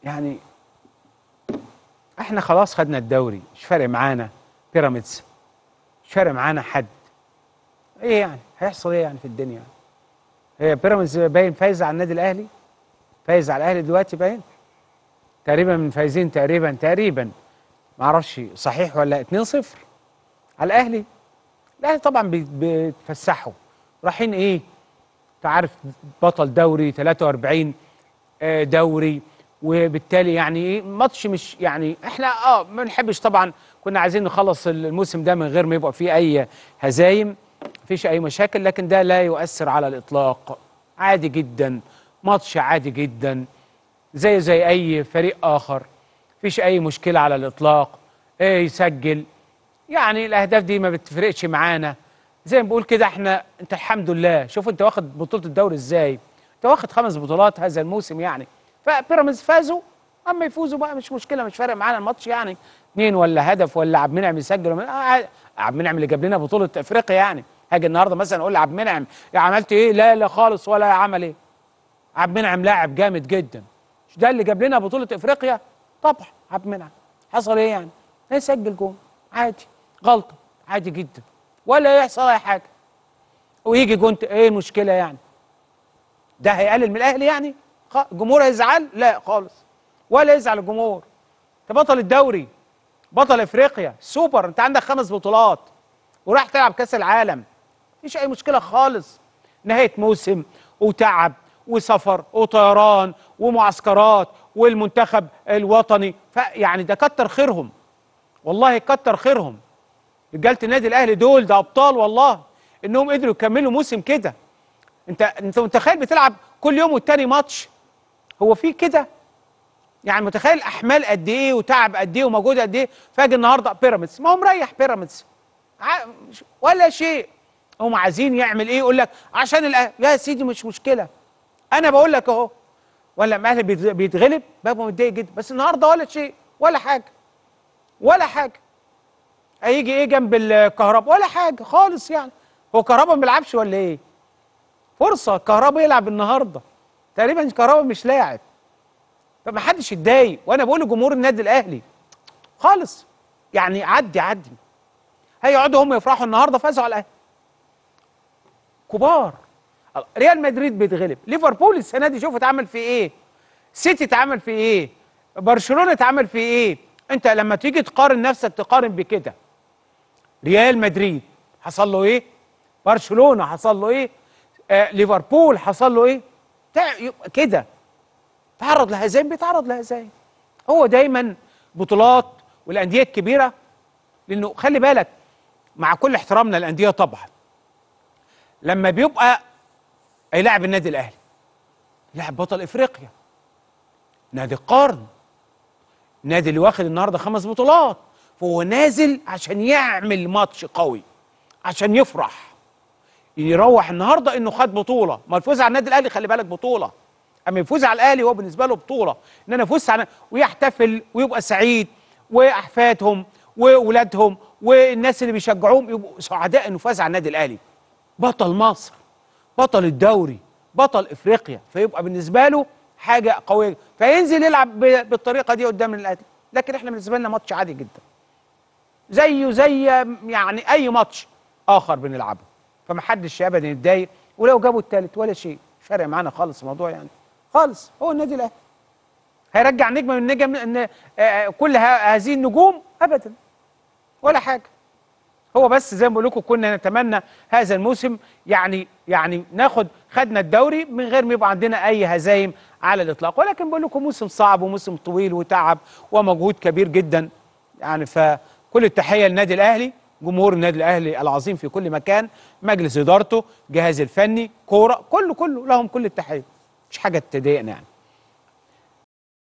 يعني احنا خلاص خدنا الدوري مش فارق معانا بيراميدز مش فارق معانا حد ايه يعني هيحصل ايه يعني في الدنيا هي بيراميدز باين فايزه على النادي الاهلي فايز على الاهلي دلوقتي باين تقريبا من فايزين تقريبا تقريبا ما اعرفش صحيح ولا 2-0 على الاهلي الاهلي طبعا بي- بيتفسحوا رايحين ايه انت عارف بطل دوري 43 آه، دوري وبالتالي يعني ايه ماتش مش يعني احنا اه ما بنحبش طبعا كنا عايزين نخلص الموسم ده من غير ما يبقى فيه اي هزايم مفيش اي مشاكل لكن ده لا يؤثر على الاطلاق عادي جدا ماتش عادي جدا زي زي اي فريق اخر مفيش اي مشكله على الاطلاق ايه يسجل يعني الاهداف دي ما بتفرقش معانا زي ما بقول كده احنا انت الحمد لله شوف انت واخد بطوله الدوري ازاي انت واخد خمس بطولات هذا الموسم يعني فبيراميدز فازوا اما يفوزوا بقى مش مشكله مش فارق معانا الماتش يعني اثنين ولا هدف ولا عبد المنعم يسجل ولا- آه، عبد المنعم اللي جاب لنا بطوله افريقيا يعني هاجي النهارده مثلا اقول لعبد المنعم يا عملت ايه لا لا خالص ولا عمل ايه عبد المنعم لاعب جامد جدا مش ده اللي جاب لنا بطوله افريقيا طبعا عبد المنعم حصل ايه يعني يسجل جون عادي غلطه عادي جدا ولا يحصل اي حاجه ويجي جون ت- ايه المشكله يعني ده هيقلل من الاهلي يعني خ- الجمهور هيزعل لا خالص ولا يزعل الجمهور انت بطل الدوري بطل افريقيا سوبر انت عندك خمس بطولات وراح تلعب كاس العالم مفيش اي مشكله خالص نهايه موسم وتعب وسفر وطيران ومعسكرات والمنتخب الوطني فيعني ده كتر خيرهم والله كتر خيرهم رجاله النادي الاهلي دول ده ابطال والله انهم قدروا يكملوا موسم كده انت انت متخيل بتلعب كل يوم والتاني ماتش هو في كده يعني متخيل احمال قد ايه وتعب قد ايه ومجهود قد ايه فاجي النهارده بيراميدز ما هو مريح بيراميدز ع- مش- ولا شيء هم عايزين يعمل ايه يقول لك عشان الأهلي يا سيدي مش مشكله انا بقول لك اهو ولا لما الاهلي بيت- بيتغلب ببقى متضايق جدا بس النهارده ولا شيء ولا حاجه ولا حاجه هيجي ايه جنب الكهرباء ولا حاجه خالص يعني هو كهرباء ما بيلعبش ولا ايه فرصه كهرباء يلعب النهارده تقريبا كهرباء مش لاعب فما حدش يتضايق وانا بقول لجمهور النادي الاهلي خالص يعني عدي عدي هيقعدوا هم يفرحوا النهارده فازوا على الاهلي كبار ريال مدريد بيتغلب ليفربول السنه دي شوف اتعمل في ايه سيتي اتعمل في ايه برشلونه اتعمل في ايه انت لما تيجي تقارن نفسك تقارن بكده ريال مدريد حصل له ايه برشلونه حصل له ايه آه ليفربول حصل له ايه تع- يبقى كده تعرض لهزايم بيتعرض لهزايم هو دايما بطولات والانديه الكبيره لانه خلي بالك مع كل احترامنا للانديه طبعا لما بيبقى هيلاعب النادي الاهلي لاعب بطل افريقيا نادي القرن نادي اللي واخد النهارده خمس بطولات فهو نازل عشان يعمل ماتش قوي عشان يفرح يروح النهارده انه خد بطوله ما الفوز على النادي الاهلي خلي بالك بطوله اما يفوز على الاهلي هو بالنسبه له بطوله ان انا فزت على ويحتفل ويبقى سعيد واحفادهم واولادهم والناس اللي بيشجعوهم يبقوا سعداء انه فاز على النادي الاهلي بطل مصر بطل الدوري بطل افريقيا فيبقى بالنسبه له حاجه قويه فينزل يلعب ب- بالطريقه دي قدام الاهلي لكن احنا بالنسبه لنا ماتش عادي جدا زيه زي يعني اي ماتش اخر بنلعبه فمحدش ابدا يتضايق ولو جابوا الثالث ولا شيء مش فارق معانا خالص الموضوع يعني خالص هو النادي الاهلي هيرجع نجم من نجم ان آه، كل ه- هذه النجوم ابدا ولا حاجه هو بس زي ما بقول لكم كنا نتمنى هذا الموسم يعني يعني ناخد خدنا الدوري من غير ما يبقى عندنا اي هزايم على الاطلاق ولكن بقول لكم موسم صعب وموسم طويل وتعب ومجهود كبير جدا يعني فكل التحيه للنادي الاهلي جمهور النادي الاهلي العظيم في كل مكان مجلس ادارته جهاز الفني كوره كله كله لهم كل التحيه مش حاجه تضايقنا يعني